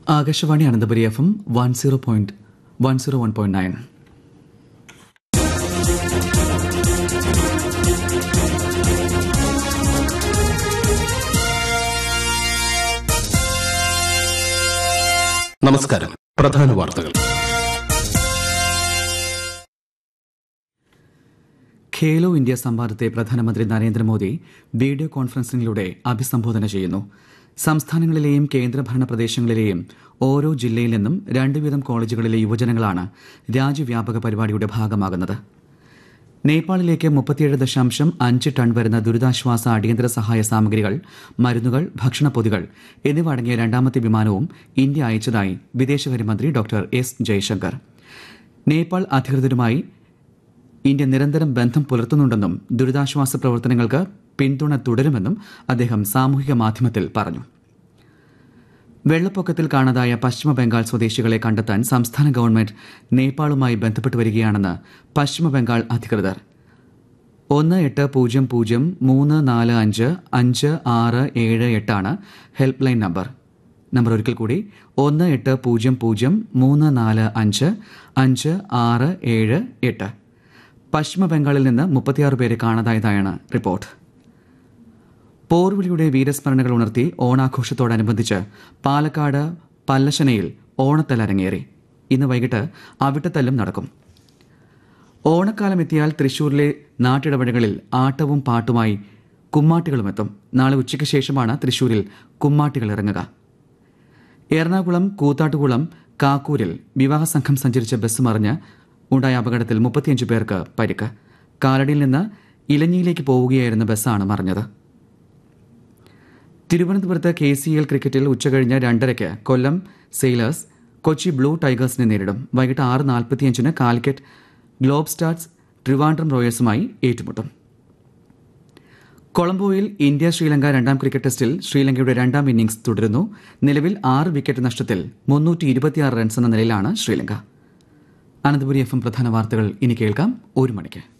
Akashvani Ananthapuri F M one zero point one zero one point nine നമസ്കാരം പ്രധാന വാർത്തകൾ Khelo India സംവാദത്തെ പ്രധാനമന്ത്രി നരേന്ദ്രമോദി വീഡിയോ കോൺഫറൻസിംഗിലൂടെ അഭിസംബോധന ചെയ്യുന്നു സംസ്ഥാനങ്ങളിലെയും കേന്ദ്രഭരണ പ്രദേശങ്ങളിലെയും ഓരോ ജില്ലയിൽ നിന്നും രണ്ട് വീതം കോളേജുകളിലെ യുവജനങ്ങളാണ് രാജ്യവ്യാപക പരിപാടിയുടെ ഭാഗമാകുന്നത് നേപ്പാളിലേക്ക് മുപ്പത്തിയേഴ് ദശാംശം അഞ്ച് ടൺ വരുന്ന ദുരിതാശ്വാസ അടിയന്തര സഹായ സാമഗ്രികൾ മരുന്നുകൾ ഭക്ഷണപ്പൊതികൾ എന്നിവ അടങ്ങിയ രണ്ടാമത്തെ വിമാനവും ഇന്ത്യ അയച്ചതായി വിദേശകാര്യമന്ത്രി ഡോക്ടർ എസ് ജയശങ്കർ നേപ്പാൾ അധികൃതരുമായി ഇന്ത്യ നിരന്തരം ബന്ധം പുലർത്തുന്നുണ്ടെന്നും ദുരിതാശ്വാസ പ്രവർത്തനങ്ങൾക്ക് പിന്തുണ തുടരുമെന്നും അദ്ദേഹം സാമൂഹിക മാധ്യമത്തിൽ പറഞ്ഞു വെള്ളപ്പൊക്കത്തിൽ കാണാതായ പശ്ചിമ ബംഗാൾ സ്വദേശികളെ കണ്ടെത്താൻ സംസ്ഥാന ഗവൺമെന്റ് നേപ്പാളുമായി ബന്ധപ്പെട്ട് വരികയാണെന്ന് പശ്ചിമ ബംഗാൾ അധികൃതർ ഒന്ന് എട്ട് പൂജ്യം പൂജ്യം മൂന്ന് നാല് അഞ്ച് അഞ്ച് ആറ് ഏഴ് എട്ടാണ് ഹെൽപ്പ് ലൈൻ നമ്പർ നമ്പർ ഒരിക്കൽ കൂടി ഒന്ന് എട്ട് പൂജ്യം പൂജ്യം മൂന്ന് നാല് അഞ്ച് അഞ്ച് ആറ് ഏഴ് എട്ട് പശ്ചിമ ബംഗാളിൽ നിന്ന് മുപ്പത്തിയാറ് പേരെ കാണാതായതായാണ് റിപ്പോർട്ട് പോർവിളിയുടെ വീരസ്മരണകൾ ഉണർത്തി ഓണാഘോഷത്തോടനുബന്ധിച്ച് പാലക്കാട് പല്ലശനയിൽ ഓണത്തൽ അരങ്ങേറി ഇന്ന് വൈകിട്ട് അവിട്ടത്തല്ലും നടക്കും ഓണക്കാലം എത്തിയാൽ തൃശൂരിലെ നാട്ടിടപഴകളിൽ ആട്ടവും പാട്ടുമായി കുമ്മാട്ടികളും എത്തും നാളെ ഉച്ചയ്ക്ക് ശേഷമാണ് തൃശൂരിൽ കുമ്മാട്ടികൾ ഇറങ്ങുക എറണാകുളം കൂത്താട്ടുകുളം കാക്കൂരിൽ വിവാഹ സംഘം സഞ്ചരിച്ച ബസ് മറിഞ്ഞ് ഉണ്ടായ അപകടത്തിൽ മുപ്പത്തിയഞ്ച് പേർക്ക് പരിക്ക് കാലടിയിൽ നിന്ന് ഇലഞ്ഞിയിലേക്ക് പോവുകയായിരുന്ന ബസ്സാണ് മറിഞ്ഞത് തിരുവനന്തപുരത്ത് കെ സി എൽ ക്രിക്കറ്റിൽ ഉച്ചകഴിഞ്ഞ് രണ്ടരയ്ക്ക് കൊല്ലം സെയിലേഴ്സ് കൊച്ചി ബ്ലൂ ടൈഗേഴ്സിനെ നേരിടും വൈകിട്ട് ആറ് നാൽപ്പത്തിയഞ്ചിന് കാലിക്കറ്റ് ഗ്ലോബ് സ്റ്റാർസ് ട്രിവാൻഡ്രം റോയേഴ്സുമായി ഏറ്റുമുട്ടും കൊളംബോയിൽ ഇന്ത്യ ശ്രീലങ്ക രണ്ടാം ക്രിക്കറ്റ് ടെസ്റ്റിൽ ശ്രീലങ്കയുടെ രണ്ടാം ഇന്നിംഗ്സ് തുടരുന്നു നിലവിൽ ആറ് വിക്കറ്റ് നഷ്ടത്തിൽ മുന്നൂറ്റി ഇരുപത്തിയാറ് റൺസ് എന്ന നിലയിലാണ് ശ്രീലങ്ക അനന്തപുരി എഫ് എം പ്രധാന വാർത്തകൾ ഇനി കേൾക്കാം ഒരു മണിക്ക്